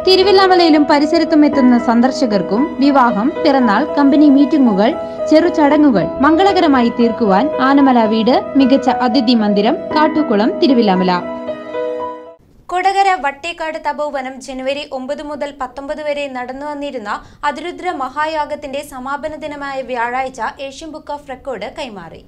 തിരുവില്ലാമലയിലും പരിസരത്തും എത്തുന്ന സന്ദർശകർക്കും വിവാഹം പിറന്നാൾ കമ്പനി മീറ്റിംഗുകൾ ചെറു ചടങ്ങുകൾ മംഗളകരമായി തീർക്കുവാൻ ആനമല വീട് മികച്ച അതിഥി മന്ദിരം കാട്ടുകുളം തിരുവില്ലാമല കൊടകര വട്ടേക്കാട് തപോവനം ജനുവരി ഒമ്പത് മുതൽ പത്തൊമ്പത് വരെ നടന്നു വന്നിരുന്ന അതിരുദ്ര മഹായാഗത്തിന്റെ സമാപന ദിനമായ വ്യാഴാഴ്ച ഏഷ്യൻ ബുക്ക് ഓഫ് റെക്കോർഡ് കൈമാറി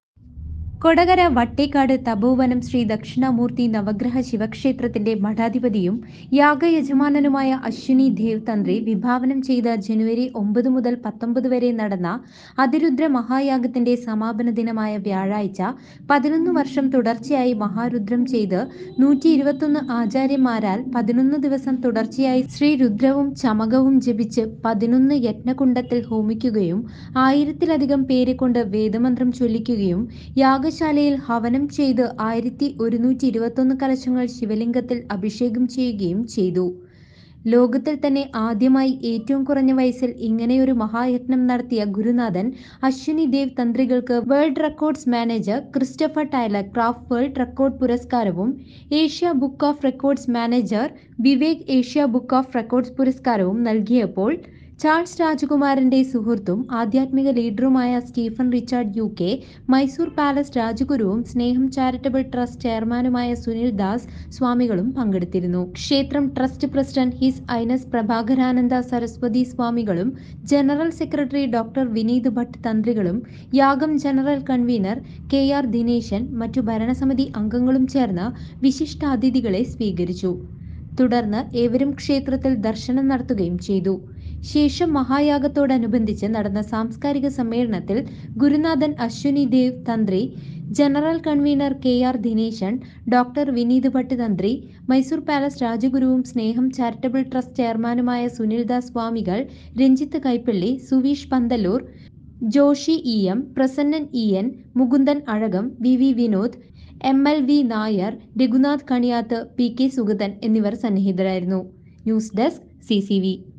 കൊടകര വട്ടേക്കാട് തപോവനം ശ്രീ ദക്ഷിണാമൂർത്തി നവഗ്രഹ ശിവക്ഷേത്രത്തിന്റെ മഠാധിപതിയും യാഗയജമാനനുമായ അശ്വിനി ദേവ് തന്ത്രി വിഭാവനം ചെയ്ത ജനുവരി ഒമ്പത് മുതൽ പത്തൊമ്പത് വരെ നടന്ന അതിരുദ്ര മഹായാഗത്തിന്റെ സമാപന ദിനമായ വ്യാഴാഴ്ച പതിനൊന്ന് വർഷം തുടർച്ചയായി മഹാരുദ്രം ചെയ്ത് നൂറ്റി ഇരുപത്തൊന്ന് ആചാര്യന്മാരാൽ പതിനൊന്ന് ദിവസം തുടർച്ചയായി ശ്രീരുദ്രവും ചമകവും ജപിച്ച് പതിനൊന്ന് യജ്ഞകുണ്ടത്തിൽ ഹോമിക്കുകയും ആയിരത്തിലധികം പേരെ കൊണ്ട് വേദമന്ത്രം ചൊല്ലിക്കുകയും യാഗശാലയിൽ ഹവനം ചെയ്ത് ആയിരത്തി ഒരുന്നൂറ്റി ഇരുപത്തൊന്ന് കലശങ്ങൾ ശിവലിംഗത്തിൽ അഭിഷേകം ചെയ്യുകയും ചെയ്തു ലോകത്തിൽ തന്നെ ആദ്യമായി ഏറ്റവും കുറഞ്ഞ വയസ്സിൽ ഇങ്ങനെയൊരു മഹായജ്ഞം നടത്തിയ ഗുരുനാഥൻ അശ്വിനി ദേവ് തന്ത്രികൾക്ക് world records manager Christopher Taylor Craft world record പുരസ്കാരവും Asia book of records manager Vivek Asia book of records പുരസ്കാരവും നൽകിയപ്പോൾ ചാൾസ് രാജകുമാരന്റെ സുഹൃത്തും ആധ്യാത്മിക ലീഡറുമായ Stephen Richard U K Mysore palace രാജഗുരുവും സ്നേഹം ചാരിറ്റബിൾ ട്രസ്റ്റ് ചെയർമാനുമായ സുനിൽ ദാസ് സ്വാമികളും പങ്കെടുത്തിരുന്നു ക്ഷേത്രം trust president his highness Prabhakarananda Saraswati സ്വാമികളും general secretary doctor Vineeth Bhat തന്ത്രികളും യാഗം general convener K R Dineshan മറ്റു ഭരണസമിതി അംഗങ്ങളും ചേർന്ന് വിശിഷ്ടാതിഥികളെ സ്വീകരിച്ചു തുടർന്ന് ഏവരും ക്ഷേത്രത്തിൽ ദർശനം നടത്തുകയും ചെയ്തു ശേഷം മഹായാഗത്തോടനുബന്ധിച്ച് നടന്ന സാംസ്കാരിക സമ്മേളനത്തിൽ ഗുരുനാഥൻ അശ്വിനി ദേവ് തന്ത്രി general convener K R Dineshan doctor Vineeth Bhat തന്ത്രി മൈസൂർ പാലസ് രാജഗുരുവും സ്നേഹം ചാരിറ്റബിൾ ട്രസ്റ്റ് ചെയർമാനുമായ സുനിൽദാസ് സ്വാമികൾ Ranjith Kaippally Suveesh Panthalloor Joshi E M Prasannan E N Mukundan Azhakam V V Vinod M L V Nair Raghunath Kaniyath P K Sugathan എന്നിവർ സന്നിഹിതരായിരുന്നു news desk C C V